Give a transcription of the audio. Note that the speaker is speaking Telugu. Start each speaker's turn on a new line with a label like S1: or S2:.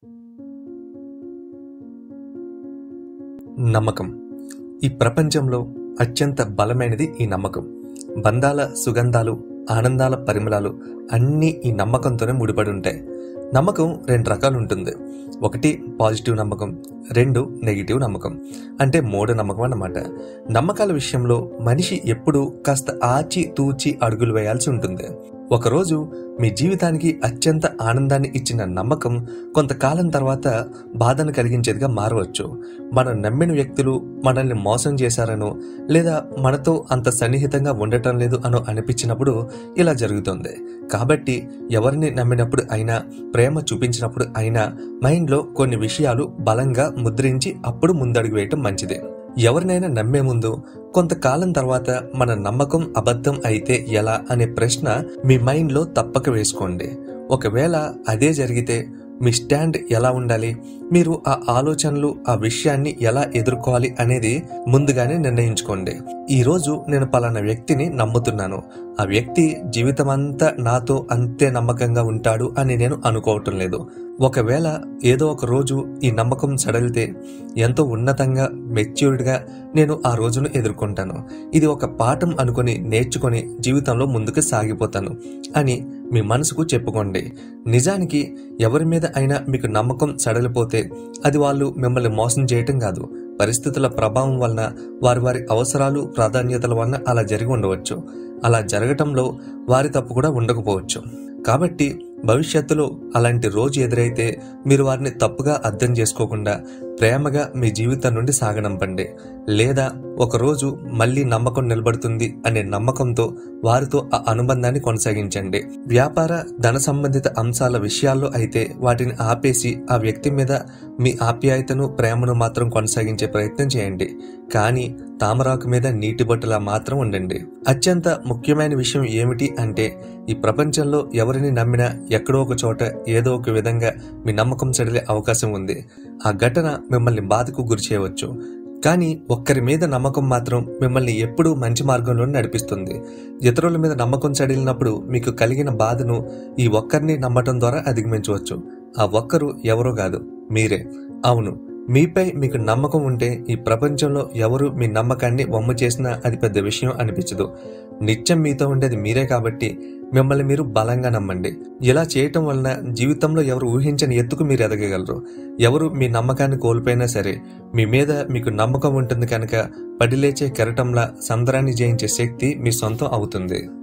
S1: నమ్మకం ఈ ప్రపంచంలో అత్యంత బలమైనది ఈ నమ్మకం బంధాల సుగంధాలు ఆనందాల పరిమళాలు అన్నీ ఈ నమ్మకంతోనే ముడిపడి ఉంటాయి నమ్మకం రెండు రకాలు ఉంటుంది ఒకటి పాజిటివ్ నమ్మకం రెండు నెగిటివ్ నమ్మకం అంటే మూఢ నమ్మకం అన్నమాట నమ్మకాల విషయంలో మనిషి ఎప్పుడూ కాస్త ఆచి తూచి అడుగులు వేయాల్సి ఉంటుంది ఒకరోజు మీ జీవితానికి అత్యంత ఆనందాన్ని ఇచ్చిన నమ్మకం కొంతకాలం తర్వాత బాధను కలిగించేదిగా మారవచ్చు మనం నమ్మిన వ్యక్తులు మనల్ని మోసం చేశారనో లేదా మనతో అంత సన్నిహితంగా ఉండటం లేదు అనో అనిపించినప్పుడు ఇలా జరుగుతుంది కాబట్టి ఎవరిని నమ్మినప్పుడు అయినా ప్రేమ చూపించినప్పుడు అయినా మైండ్లో కొన్ని విషయాలు బలంగా ముద్రించి అప్పుడు ముందడుగు వేయటం మంచిది ఎవరినైనా నమ్మే ముందు కొంతకాలం తర్వాత మన నమ్మకం అబద్ధం అయితే ఎలా అనే ప్రశ్న మీ మైండ్లో తప్పక వేసుకోండి ఒకవేళ అదే జరిగితే మీ స్టాండ్ ఎలా ఉండాలి మీరు ఆ ఆలోచనలు ఆ విషయాన్ని ఎలా ఎదుర్కోవాలి అనేది ముందుగానే నిర్ణయించుకోండి ఈ రోజు నేను పలానా వ్యక్తిని నమ్ముతున్నాను ఆ వ్యక్తి జీవితమంతా నాతో అంతే నమ్మకంగా ఉంటాడు అని నేను అనుకోవటం లేదు ఒకవేళ ఏదో ఒక రోజు ఈ నమ్మకం సడలితే ఎంతో ఉన్నతంగా మెచ్యూర్డ్గా నేను ఆ రోజును ఎదుర్కొంటాను ఇది ఒక పాఠం అనుకొని నేర్చుకొని జీవితంలో ముందుకు సాగిపోతాను అని మీ మనసుకు చెప్పుకోండి నిజానికి ఎవరి మీద అయినా మీకు నమ్మకం సడలిపోతే అది వాళ్ళు మిమ్మల్ని మోసం చేయటం కాదు పరిస్థితుల ప్రభావం వలన వారి వారి అవసరాలు ప్రాధాన్యతల వలన అలా జరిగి ఉండవచ్చు అలా జరగటంలో వారి తప్పు కూడా ఉండకపోవచ్చు కాబట్టి భవిష్యత్తులో అలాంటి రోజు ఎదురైతే మీరు వారిని తప్పుగా అర్థం చేసుకోకుండా ప్రేమగా మీ జీవితం నుండి సాగనంపండి లేదా ఒకరోజు మళ్ళీ నమ్మకం నిలబడుతుంది అనే నమ్మకంతో వారితో ఆ అనుబంధాన్ని కొనసాగించండి వ్యాపార ధన సంబంధిత అంశాల విషయాల్లో అయితే వాటిని ఆపేసి ఆ వ్యక్తి మీద మీ ఆప్యాయతను ప్రేమను మాత్రం కొనసాగించే ప్రయత్నం చేయండి కానీ తామరాకు మీద నీటి బొట్టులా మాత్రం ఉండండి అత్యంత ముఖ్యమైన విషయం ఏమిటి అంటే ఈ ప్రపంచంలో ఎవరిని నమ్మినా ఎక్కడో ఒక చోట ఏదో ఒక విధంగా మీ నమ్మకం చెడిలే అవకాశం ఉంది ఆ ఘటన మిమ్మల్ని బాధకు గురి చేయవచ్చు కానీ ఒక్కరి మీద నమ్మకం మాత్రం మిమ్మల్ని ఎప్పుడూ మంచి మార్గంలో నడిపిస్తుంది ఇతరుల మీద నమ్మకం చడిలినప్పుడు మీకు కలిగిన బాధను ఈ ఒక్కరిని నమ్మటం ద్వారా అధిగమించవచ్చు ఆ ఒక్కరు ఎవరో కాదు మీరే అవును మీపై మీకు నమ్మకం ఉంటే ఈ ప్రపంచంలో ఎవరు మీ నమ్మకాన్ని వమ్ము చేసినా అది పెద్ద విషయం అనిపించదు నిత్యం మీతో ఉండేది మీరే కాబట్టి మిమ్మల్ని మీరు బలంగా నమ్మండి ఇలా చేయటం వలన జీవితంలో ఎవరు ఊహించని ఎత్తుకు మీరు ఎదగగలరు ఎవరు మీ నమ్మకాన్ని కోల్పోయినా సరే మీ మీద మీకు నమ్మకం ఉంటుంది కనుక పడిలేచే కెరటంలా సందరాన్ని జయించే శక్తి మీ సొంతం అవుతుంది